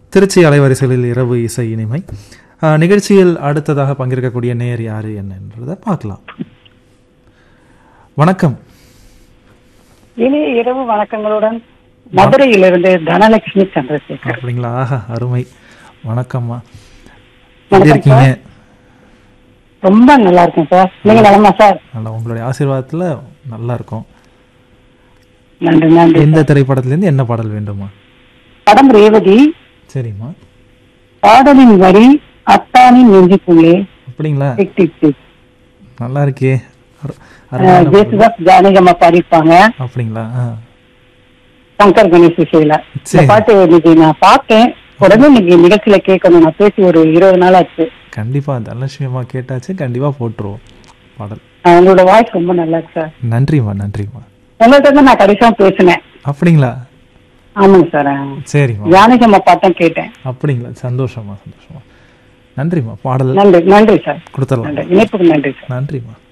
திருச்சி அலைவரிசைகளில் இரவு இசை இனிமை ஆஹ், நிகழ்ச்சியில் அடுத்ததாக பங்கேற்கக்கூடிய நேர் யாரு என்னன்றதை பார்க்கலாம் வணக்கம் இனிய இரவு வணக்கங்களுடன் மதுரையிலிருந்து தனலட்சுமி சந்திரசேகர் அப்படிங்களா ஆஹா அருமை வணக்கம்மா எப்படி வணக்கம் இருக்கீங்க ரொம்ப நல்லா இருக்கேன் சார் நீங்க நலமா சார் நல்லா உங்களுடைய ஆசீர்வாதத்துல நல்லா இருக்கும் நன்றி நன்றி எந்த திரைப்படத்திலேருந்து என்ன பாடல் வேண்டுமா படம் ரேவதி சரிம்மா பாடலின் வரி அத்தானின் நெஞ்சுக்குள்ளே அப்படிங்களா டிக் டிக் டிக் நல்லா இருக்கே அரு- அஹ், அருமையான பாடல். ஜேசுதாஸ் ஜானகம்மா பாடிப்பாங்க அப்படிங்களா ஆ. சங்கர் கணேஷ் இசையில இந்த சரி. பாட்டு இன்னைக்கு நான் பார்த்தேன் உடனே இன்னைக்கு நிகழ்ச்சியில கேட்கணும் நான் பேசி ஒரு இருபது நாள் ஆச்சு கண்டிப்பா தனலட்சுமி அம்மா கேட்டாச்சு கண்டிப்பா போட்டுருவோம் பாடல் அஹ், உங்களோட வாய்ஸ் ரொம்ப நல்லா இருக்கு சார் நன்றிம்மா நன்றிம்மா உங்கள்கிட்ட தான் நான் கடைசியா பேசினேன் அப்படிங்களா ஆமாங்க சார் அஹ், சரிம்மா ஜானகம்மா பாட்டம் கேட்டேன் அப்படிங்களா சந்தோஷமா சந்தோஷமா நன்றிம்மா பாடல் நன்றி நன்றி சார் கொடுத்துடலாம் நன்றி இணைப்புக்கு நன்றி சார் நன்றிம்மா